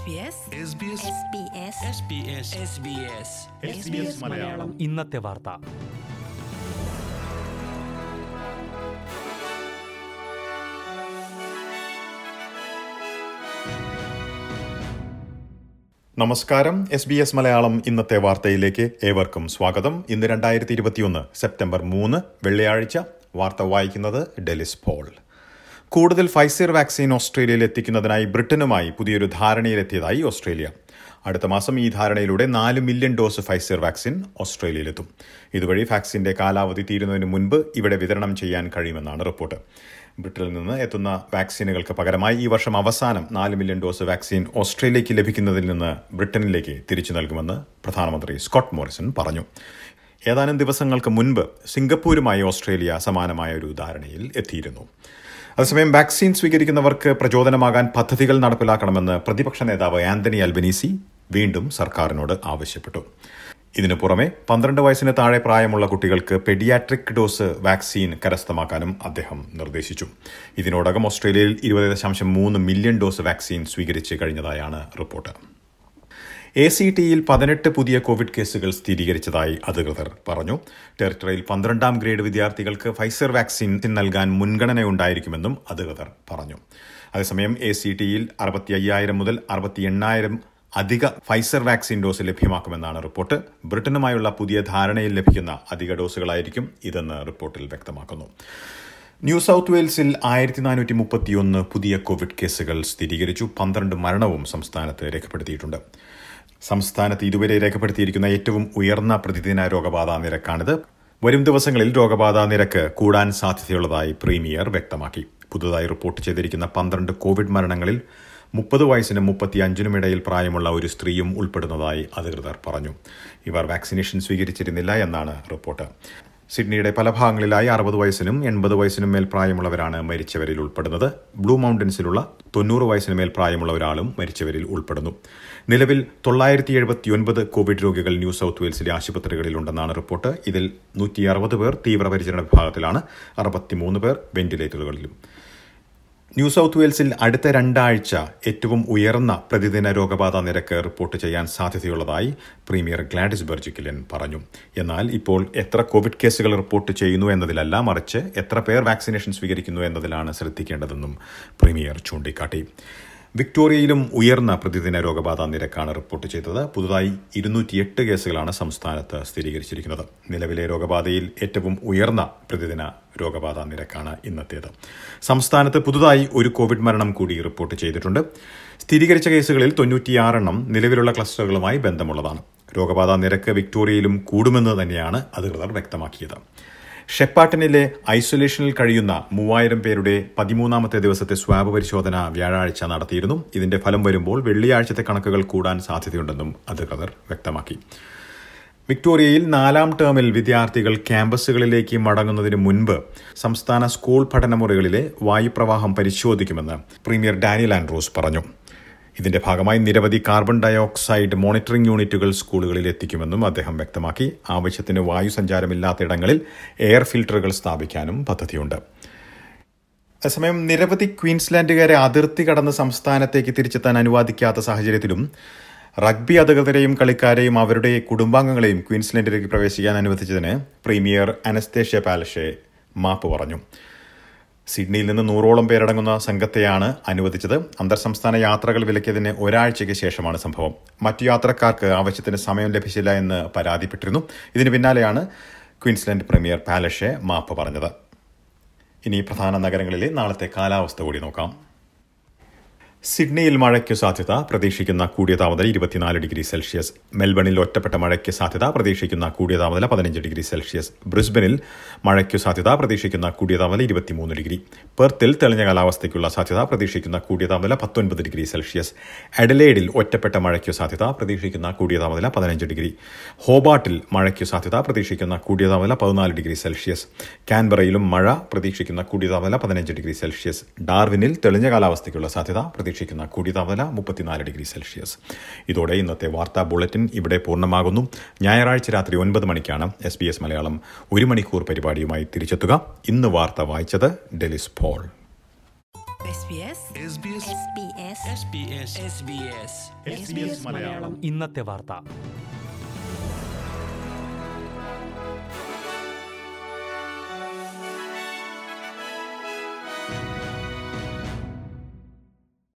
മലയാളം ഇന്നത്തെ വാർത്ത നമസ്കാരം എസ് ബി എസ് മലയാളം ഇന്നത്തെ വാർത്തയിലേക്ക് ഏവർക്കും സ്വാഗതം ഇന്ന് രണ്ടായിരത്തി ഇരുപത്തിയൊന്ന് സെപ്റ്റംബർ മൂന്ന് വെള്ളിയാഴ്ച വാർത്ത വായിക്കുന്നത് ഡെലിസ് പോൾ കൂടുതൽ ഫൈസർ വാക്സിൻ ഓസ്ട്രേലിയയിൽ എത്തിക്കുന്നതിനായി ബ്രിട്ടനുമായി പുതിയൊരു ധാരണയിലെത്തിയതായി ഓസ്ട്രേലിയ അടുത്ത മാസം ഈ ധാരണയിലൂടെ നാല് മില്യൺ ഡോസ് ഫൈസർ വാക്സിൻ ഓസ്ട്രേലിയയിലെത്തും ഇതുവഴി വാക്സിന്റെ കാലാവധി തീരുന്നതിന് മുൻപ് ഇവിടെ വിതരണം ചെയ്യാൻ കഴിയുമെന്നാണ് റിപ്പോർട്ട് ബ്രിട്ടനിൽ നിന്ന് എത്തുന്ന വാക്സിനുകൾക്ക് പകരമായി ഈ വർഷം അവസാനം നാല് മില്യൺ ഡോസ് വാക്സിൻ ഓസ്ട്രേലിയയ്ക്ക് ലഭിക്കുന്നതിൽ നിന്ന് ബ്രിട്ടനിലേക്ക് തിരിച്ചു നൽകുമെന്ന് പ്രധാനമന്ത്രി സ്കോട്ട് മോറിസൺ പറഞ്ഞു ഏതാനും ദിവസങ്ങൾക്ക് മുൻപ് സിംഗപ്പൂരുമായി ഓസ്ട്രേലിയ സമാനമായ ഒരു ധാരണയിൽ എത്തിയിരുന്നു അതേസമയം വാക്സിൻ സ്വീകരിക്കുന്നവർക്ക് പ്രചോദനമാകാൻ പദ്ധതികൾ നടപ്പിലാക്കണമെന്ന് പ്രതിപക്ഷ നേതാവ് ആന്റണി അൽബനീസി വീണ്ടും സർക്കാരിനോട് ആവശ്യപ്പെട്ടു ഇതിനു പുറമെ പന്ത്രണ്ട് വയസ്സിന് താഴെ പ്രായമുള്ള കുട്ടികൾക്ക് പെഡിയാട്രിക് ഡോസ് വാക്സിൻ കരസ്ഥമാക്കാനും അദ്ദേഹം നിർദ്ദേശിച്ചു ഇതിനോടകം ഓസ്ട്രേലിയയിൽ ഇരുപത് ദശാംശം മൂന്ന് മില്യൺ ഡോസ് വാക്സിൻ സ്വീകരിച്ച് കഴിഞ്ഞതായാണ് റിപ്പോർട്ട് എ സി ടിയിൽ പതിനെട്ട് പുതിയ കോവിഡ് കേസുകൾ സ്ഥിരീകരിച്ചതായി അധികൃതർ പറഞ്ഞു ടെറിട്ടറിയിൽ പന്ത്രണ്ടാം ഗ്രേഡ് വിദ്യാർത്ഥികൾക്ക് ഫൈസർ വാക്സിൻ നൽകാൻ മുൻഗണനയുണ്ടായിരിക്കുമെന്നും അധികൃതർ പറഞ്ഞു അതേസമയം എ സി ടിയിൽ അറുപത്തി അയ്യായിരം മുതൽ അറുപത്തി എണ്ണായിരം അധിക ഫൈസർ വാക്സിൻ ഡോസ് ലഭ്യമാക്കുമെന്നാണ് റിപ്പോർട്ട് ബ്രിട്ടനുമായുള്ള പുതിയ ധാരണയിൽ ലഭിക്കുന്ന അധിക ഡോസുകളായിരിക്കും ഇതെന്ന് റിപ്പോർട്ടിൽ വ്യക്തമാക്കുന്നു ന്യൂ സൌത്ത് വെയിൽസിൽ ആയിരത്തി നാനൂറ്റി മുപ്പത്തിയൊന്ന് പുതിയ കോവിഡ് കേസുകൾ സ്ഥിരീകരിച്ചു പന്ത്രണ്ട് മരണവും സംസ്ഥാനത്ത് രേഖപ്പെടുത്തിയിട്ടുണ്ട് സംസ്ഥാനത്ത് ഇതുവരെ രേഖപ്പെടുത്തിയിരിക്കുന്ന ഏറ്റവും ഉയർന്ന പ്രതിദിന രോഗബാധാ നിരക്കാണിത് വരും ദിവസങ്ങളിൽ രോഗബാധാ നിരക്ക് കൂടാൻ സാധ്യതയുള്ളതായി പ്രീമിയർ വ്യക്തമാക്കി പുതുതായി റിപ്പോർട്ട് ചെയ്തിരിക്കുന്ന പന്ത്രണ്ട് കോവിഡ് മരണങ്ങളിൽ മുപ്പത് വയസ്സിനും മുപ്പത്തി അഞ്ചിനും ഇടയിൽ പ്രായമുള്ള ഒരു സ്ത്രീയും ഉൾപ്പെടുന്നതായി അധികൃതർ പറഞ്ഞു ഇവർ വാക്സിനേഷൻ സ്വീകരിച്ചിരുന്നില്ല എന്നാണ് റിപ്പോർട്ട് സിഡ്നിയുടെ പല ഭാഗങ്ങളിലായി അറുപത് വയസ്സിനും എൺപത് വയസ്സിനും മേൽ പ്രായമുള്ളവരാണ് മരിച്ചവരിൽ ഉൾപ്പെടുന്നത് ബ്ലൂ മൌണ്ടൻസിലുള്ള തൊണ്ണൂറ് വയസ്സിന് മേൽ പ്രായമുള്ള ഒരാളും മരിച്ചവരിൽ ഉൾപ്പെടുന്നു നിലവിൽ തൊള്ളായിരത്തി എഴുപത്തിയൊൻപത് കോവിഡ് രോഗികൾ ന്യൂ സൌത്ത് വെയിൽസിലെ ആശുപത്രികളിലുണ്ടെന്നാണ് റിപ്പോർട്ട് ഇതിൽ നൂറ്റി അറുപത് പേർ തീവ്രപരിചരണ വിഭാഗത്തിലാണ് അറുപത്തിമൂന്ന് പേർ വെന്റിലേറ്ററുകളിലും ന്യൂ സൌത്ത് വെയിൽസിൽ അടുത്ത രണ്ടാഴ്ച ഏറ്റവും ഉയർന്ന പ്രതിദിന രോഗബാധ നിരക്ക് റിപ്പോർട്ട് ചെയ്യാൻ സാധ്യതയുള്ളതായി പ്രീമിയർ ഗ്ലാഡിസ് ബെർജിക്കിലൻ പറഞ്ഞു എന്നാൽ ഇപ്പോൾ എത്ര കോവിഡ് കേസുകൾ റിപ്പോർട്ട് ചെയ്യുന്നു എന്നതിലല്ല മറിച്ച് എത്ര പേർ വാക്സിനേഷൻ സ്വീകരിക്കുന്നു എന്നതിലാണ് ശ്രദ്ധിക്കേണ്ടതെന്നും പ്രീമിയർ ചൂണ്ടിക്കാട്ടി വിക്ടോറിയയിലും ഉയർന്ന പ്രതിദിന രോഗബാധ നിരക്കാണ് റിപ്പോർട്ട് ചെയ്തത് പുതുതായി ഇരുന്നൂറ്റിയെട്ട് കേസുകളാണ് സംസ്ഥാനത്ത് സ്ഥിരീകരിച്ചിരിക്കുന്നത് നിലവിലെ രോഗബാധയിൽ ഏറ്റവും ഉയർന്ന പ്രതിദിന രോഗബാധ നിരക്കാണ് ഇന്നത്തേത് സംസ്ഥാനത്ത് പുതുതായി ഒരു കോവിഡ് മരണം കൂടി റിപ്പോർട്ട് ചെയ്തിട്ടുണ്ട് സ്ഥിരീകരിച്ച കേസുകളിൽ തൊണ്ണൂറ്റിയാറെണ്ണം നിലവിലുള്ള ക്ലസ്റ്ററുകളുമായി ബന്ധമുള്ളതാണ് രോഗബാധ നിരക്ക് വിക്ടോറിയയിലും കൂടുമെന്ന് തന്നെയാണ് അധികൃതർ വ്യക്തമാക്കിയത് ഷെപ്പാട്ടനിലെ ഐസൊലേഷനിൽ കഴിയുന്ന മൂവായിരം പേരുടെ പതിമൂന്നാമത്തെ ദിവസത്തെ സ്വാബ് പരിശോധന വ്യാഴാഴ്ച നടത്തിയിരുന്നു ഇതിന്റെ ഫലം വരുമ്പോൾ വെള്ളിയാഴ്ചത്തെ കണക്കുകൾ കൂടാൻ സാധ്യതയുണ്ടെന്നും അധികൃതർ വ്യക്തമാക്കി വിക്ടോറിയയിൽ നാലാം ടേമിൽ വിദ്യാർത്ഥികൾ ക്യാമ്പസുകളിലേക്ക് മടങ്ങുന്നതിന് മുൻപ് സംസ്ഥാന സ്കൂൾ പഠനമുറികളിലെ വായുപ്രവാഹം പരിശോധിക്കുമെന്ന് പ്രീമിയർ ഡാനിയൽ ആൻഡ്രൂസ് പറഞ്ഞു ഇതിന്റെ ഭാഗമായി നിരവധി കാർബൺ ഡയോക്സൈഡ് മോണിറ്ററിംഗ് യൂണിറ്റുകൾ സ്കൂളുകളിൽ എത്തിക്കുമെന്നും അദ്ദേഹം വ്യക്തമാക്കി ആവശ്യത്തിന് വായു സഞ്ചാരമില്ലാത്ത ഇടങ്ങളിൽ എയർ ഫിൽട്ടറുകൾ സ്ഥാപിക്കാനും പദ്ധതിയുണ്ട് അതേസമയം നിരവധി ക്വീൻസ്ലാൻഡുകാരെ അതിർത്തി കടന്ന് സംസ്ഥാനത്തേക്ക് തിരിച്ചെത്താൻ അനുവാദിക്കാത്ത സാഹചര്യത്തിലും റഗ്ബി അധികൃതരെയും കളിക്കാരെയും അവരുടെ കുടുംബാംഗങ്ങളെയും ക്വീൻസ്ലാൻഡിലേക്ക് പ്രവേശിക്കാൻ അനുവദിച്ചതിന് പ്രീമിയർ അനസ്തേഷ്യ പാലഷെ മാപ്പ് പറഞ്ഞു സിഡ്നിയിൽ നിന്ന് നൂറോളം പേരടങ്ങുന്ന സംഘത്തെയാണ് അനുവദിച്ചത് അന്തർ സംസ്ഥാന യാത്രകൾ വിലക്കിയതിന് ഒരാഴ്ചയ്ക്ക് ശേഷമാണ് സംഭവം മറ്റു യാത്രക്കാർക്ക് ആവശ്യത്തിന് സമയം ലഭിച്ചില്ല എന്ന് പരാതിപ്പെട്ടിരുന്നു ഇതിന് പിന്നാലെയാണ് ക്വീൻസ്ലാൻഡ് പ്രീമിയർ പാലഷെ മാപ്പ് പറഞ്ഞത് ഇനി പ്രധാന നഗരങ്ങളിലെ നാളത്തെ കാലാവസ്ഥ കൂടി നോക്കാം സിഡ്നിയിൽ മഴയ്ക്ക് സാധ്യത പ്രതീക്ഷിക്കുന്ന കൂടിയ താപനില ഇരുപത്തിനാല് ഡിഗ്രി സെൽഷ്യസ് മെൽബണിൽ ഒറ്റപ്പെട്ട മഴയ്ക്ക് സാധ്യത പ്രതീക്ഷിക്കുന്ന കൂടിയ താപനില പതിനഞ്ച് ഡിഗ്രി സെൽഷ്യസ് ബ്രിസ്ബനിൽ മഴയ്ക്ക് സാധ്യത പ്രതീക്ഷിക്കുന്ന കൂടിയ താപനില ഇരുപത്തിമൂന്ന് ഡിഗ്രി പെർത്തിൽ തെളിഞ്ഞ കാലാവസ്ഥയ്ക്കുള്ള സാധ്യത പ്രതീക്ഷിക്കുന്ന കൂടിയ താപനില പത്തൊൻപത് ഡിഗ്രി സെൽഷ്യസ് എഡലേഡിൽ ഒറ്റപ്പെട്ട മഴയ്ക്ക് സാധ്യത പ്രതീക്ഷിക്കുന്ന കൂടിയ താപനില പതിനഞ്ച് ഡിഗ്രി ഹോബാട്ടിൽ മഴയ്ക്ക് സാധ്യത പ്രതീക്ഷിക്കുന്ന കൂടിയ താപനില പതിനാല് ഡിഗ്രി സെൽഷ്യസ് കാൻബറയിലും മഴ പ്രതീക്ഷിക്കുന്ന കൂടിയ താപനില പതിനഞ്ച് ഡിഗ്രി സെൽഷ്യസ് ഡാർവിനിൽ തെളിഞ്ഞ കാലാവസ്ഥയ്ക്കുള്ള സാധ്യത പ്രതീക്ഷിക്കുന്ന കൂടിയ താപനില മുപ്പത്തിനാല് ഡിഗ്രി സെൽഷ്യസ് ഇതോടെ ഇന്നത്തെ വാർത്താ ബുള്ളറ്റിൻ ഇവിടെ പൂർണ്ണമാകുന്നു ഞായറാഴ്ച രാത്രി ഒൻപത് മണിക്കാണ് എസ് ബി എസ് മലയാളം ഒരു മണിക്കൂർ പരിപാടിയുമായി തിരിച്ചെത്തുക ഇന്ന് വാർത്ത വായിച്ചത് Delys Paul SBS SBS SBS SBS Malayalam ഇന്നത്തെ വാർത്ത